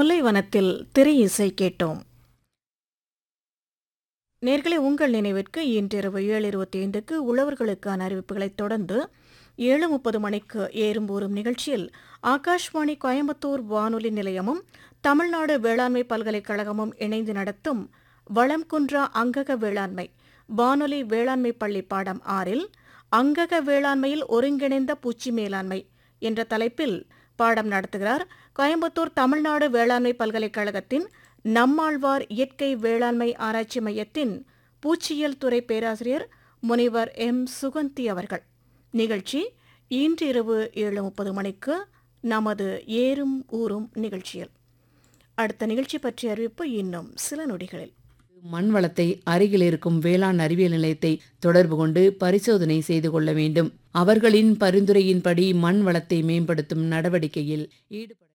முல்லைவனத்தில் திரை இசை கேட்டோம் நேர்களை உங்கள் நினைவிற்கு இன்றிரவு ஏழு இருபத்தி ஐந்துக்கு உழவர்களுக்கான அறிவிப்புகளைத் தொடர்ந்து ஏழு முப்பது மணிக்கு ஏறும் ஊறும் நிகழ்ச்சியில் ஆகாஷ்வாணி கோயம்புத்தூர் வானொலி நிலையமும் தமிழ்நாடு வேளாண்மை பல்கலைக்கழகமும் இணைந்து நடத்தும் வளம் குன்றா அங்கக வேளாண்மை வானொலி வேளாண்மை பள்ளி பாடம் ஆறில் அங்கக வேளாண்மையில் ஒருங்கிணைந்த பூச்சி மேலாண்மை என்ற தலைப்பில் பாடம் நடத்துகிறார் கோயம்புத்தூர் தமிழ்நாடு வேளாண்மை பல்கலைக்கழகத்தின் நம்மாழ்வார் இயற்கை வேளாண்மை ஆராய்ச்சி மையத்தின் பூச்சியியல் துறை பேராசிரியர் முனைவர் எம் சுகந்தி அவர்கள் நிகழ்ச்சி இன்று இரவு ஏழு முப்பது மணிக்கு நமது ஏறும் ஊறும் நிகழ்ச்சியில் அடுத்த நிகழ்ச்சி பற்றிய அறிவிப்பு இன்னும் சில நொடிகளில் மண் வளத்தை அருகில் இருக்கும் வேளாண் அறிவியல் நிலையத்தை தொடர்பு கொண்டு பரிசோதனை செய்து கொள்ள வேண்டும் அவர்களின் பரிந்துரையின்படி மண் வளத்தை மேம்படுத்தும் நடவடிக்கையில் ஈடுபட